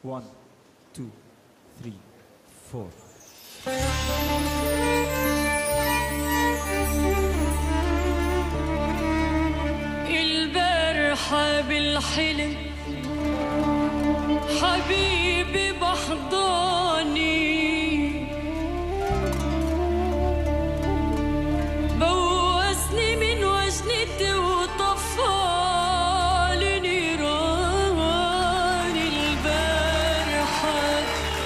1 2 3 4 البارحة بالحلم حبيبي بحضاني بوسني من وجنتي وطفالي نيران البارحة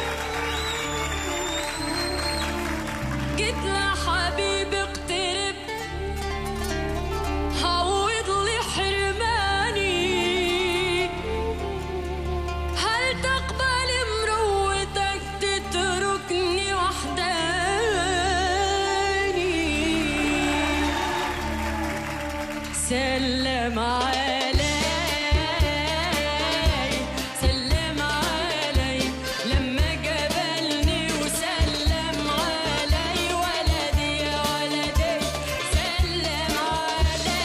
قلت له حبيبي اقترب عوض لي حرماني هل تقبل مروتك تتركني وحداني سلم علي سلم علي لما قبلني وسلم علي ولدي يا ولدي سلم علي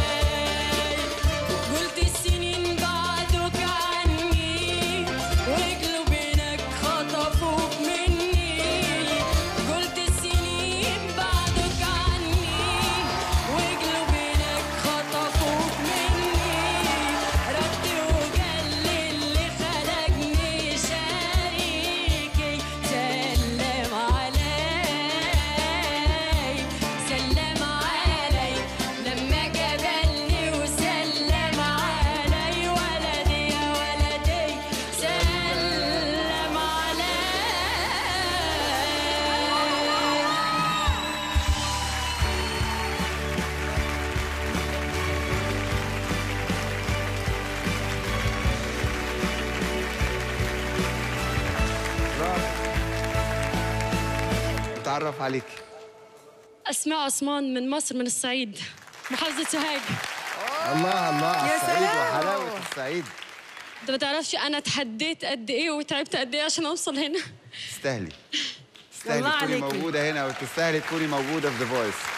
قلت السنين بعدك عني وقلوبينك خطفوك مني قلت السنين بعدك عني وقلوبينك خطفوك مني ربي وقال لي اللي خلقني شريكي سلم علي سلم علي لما قبلني وسلم علي ولدي يا ولدي سلم علي اتعرف عليك أسماء عثمان من مصر من الصعيد محافظة سوهاج الله الله على يا الصعيد سلام. وحلاوة الصعيد انت ما تعرفش انا تحديت قد ايه وتعبت قد ايه عشان اوصل هنا تستاهلي تستاهلي الله تكوني عليكي. موجودة هنا وتستاهلي تكوني موجودة في ذا فويس